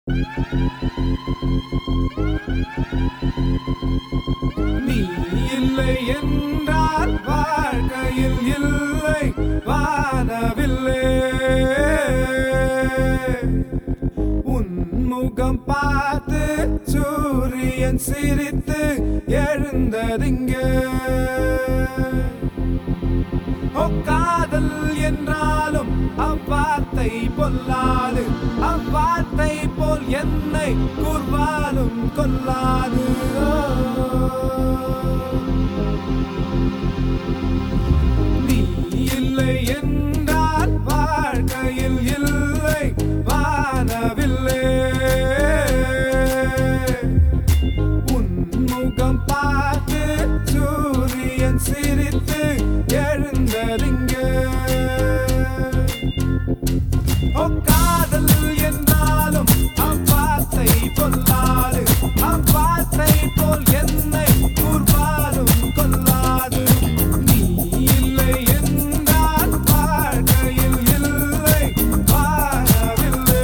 நீ இல்லை என்றால் வாழ்க்கையில் இல்லை வானவில்லை உன் முகம் பார்த்து சூரியன் சிரித்து எழுந்ததிங்கே ஓ காதல் என்றாலும் அவ்வார்த்தை பொல்லாது அவ்வார்த்தை போல் என்னை கூர்வாலும் கொல்லாது நீ இல்லை என்றால் வாழ்க்கையில் இல்லை வானவில்லை உன் முகம் பார்த்து சூரியன் சிரித்து எழுந்ததிங்கே ஓ காதல் என்றாலும் அவ்வார்த்தை பொல்லாது அவ்வார்த்தை போல் என்னை கூர்வாலும் கொல்லாது நீ இல்லை என்றால் வாழ்க்கையில் இல்லை வாழவில்லை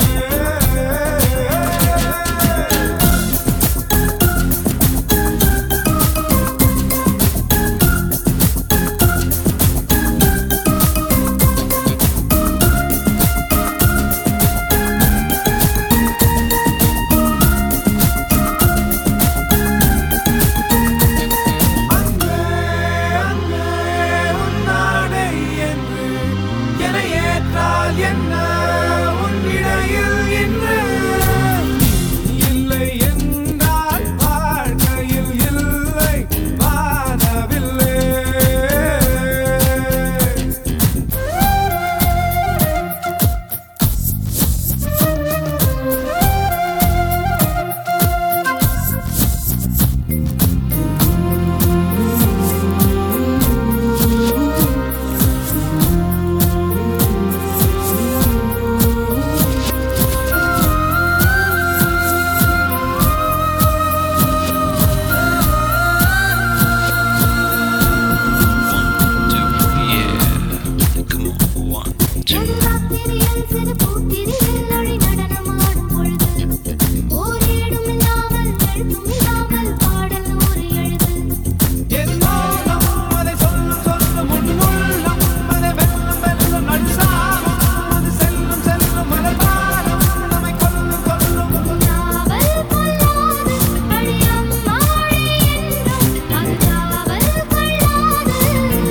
அன்பே அன்பே உன்னாடை என்று என ஏற்றால் என்ன உன் இடையில் இன்று நீ இல்லை என்றால் வாழ்க்கையில் இல்லை வானவில்லை நடுராத்திரியில் சிறு பூத்திரியில் நொடி நடனமாடும் பொழுது ஓரேடும் இல்லாமல் எழுத்தும் இல்லாமல் பாடல் நூறு எழுது என் மௌனம் அதை சொல்லும் சொல்லும் உன் உள்ளம் அதை வெல்லும் வெல்லும் நடுசாகும் அது செல்லும் செல்லும் மலைபாரம் நம்மை கொல்லும் கொல்லும் நாவல் கொள்ளாது அழியம் மாழி என்றும் அது நாவல் கொள்ளாது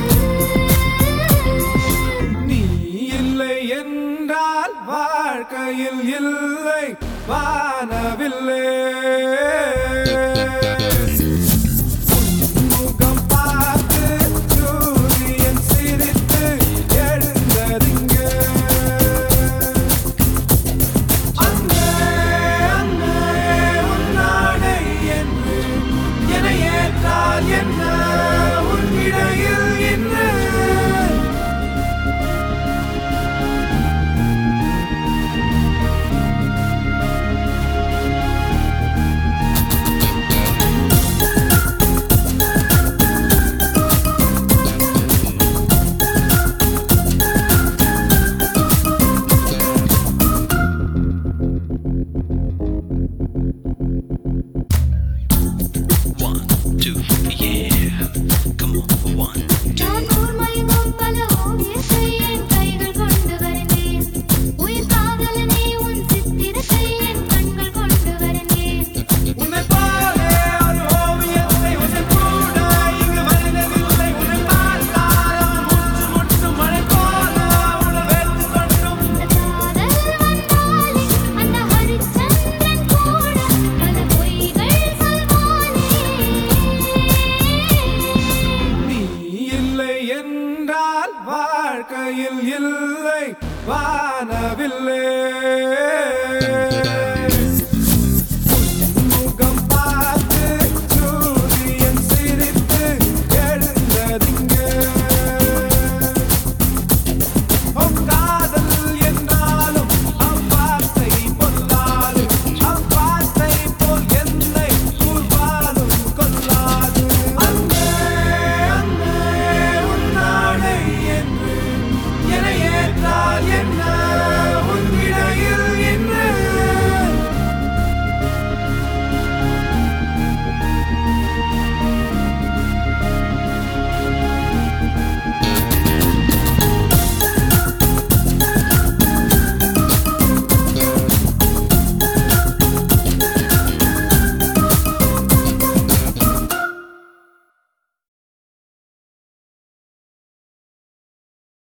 நீ இல்லை என்றால் வாழ்க்கையில் இல்லை வானவில்லை